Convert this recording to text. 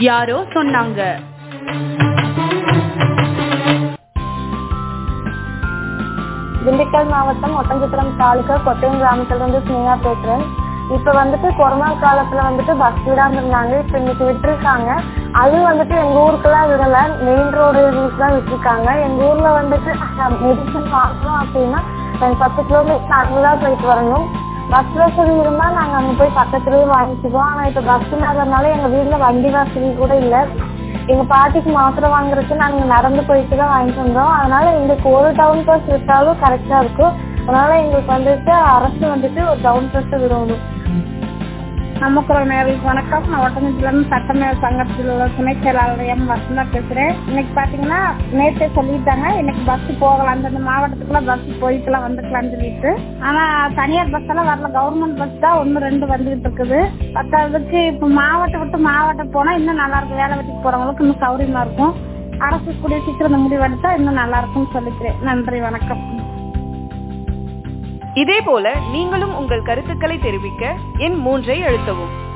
யாரோ சொன்னாங்க திண்டுக்கல் மாவட்டம் ஒட்டஞ்சத்திரம் தாலுக்கா கொட்டையம் கிராமத்துல இருந்து ஸ்னேகா பேசுறேன் இப்ப வந்துட்டு கொரோனா காலத்துல வந்துட்டு பஸ் விடாம இருந்தாங்க இப்ப இன்னைக்கு விட்டுருக்காங்க அது வந்துட்டு எங்க ஊருக்குலாம் விடல மெயின் ரோடு தான் விட்டுருக்காங்க எங்க ஊர்ல வந்துட்டு மெடிசன் வாங்கணும் அப்படின்னா நாங்க பத்து கிலோமீட்டர் நடந்துதான் போயிட்டு வரணும் பஸ் வசதி இருந்தா நாங்க அங்க போய் பக்கத்துலயே வாங்கிக்குவோம் ஆனா இப்ப பஸ் இல்லாதனால எங்க வீட்ல வண்டி வசதி கூட இல்ல எங்க பாட்டிக்கு மாத்திரை வாங்குறதுக்கு நாங்க நடந்து போயிட்டு தான் வாங்கிட்டு வந்தோம் அதனால எங்களுக்கு ஒரு டவுன் பஸ் விட்டாலும் கரெக்டா இருக்கும் அதனால எங்களுக்கு வந்துட்டு அரசு வந்துட்டு ஒரு டவுன் பஸ் விடணும் நமக்குள்ள நேரில் வணக்கம் நான் ஒட்டஞ்சத்திலிருந்து சட்டமேல் சங்கத்தில் உள்ள துணை செயலாளர் எம் வசந்தா பேசுறேன் இன்னைக்கு பாத்தீங்கன்னா நேற்றே சொல்லிட்டாங்க இன்னைக்கு பஸ் போகலாம் அந்தந்த மாவட்டத்துக்குள்ள பஸ் போயிக்கலாம் வந்துக்கலாம்னு சொல்லிட்டு ஆனா தனியார் பஸ் எல்லாம் வரல கவர்மெண்ட் பஸ் தான் ஒன்னு ரெண்டு வந்துகிட்டு இருக்குது பத்தாவதுக்கு இப்ப மாவட்டம் விட்டு மாவட்டம் போனா இன்னும் நல்லா இருக்கும் வேலை வெட்டிக்கு போறவங்களுக்கு இன்னும் சௌரியமா இருக்கும் அரசு கூடிய சீக்கிரம் இந்த முடிவு எடுத்தா இன்னும் நல்லா இருக்கும்னு சொல்லிக்கிறேன் நன்றி வணக்கம் இதே போல நீங்களும் உங்கள் கருத்துக்களை தெரிவிக்க எண் மூன்றை அழுத்தவும்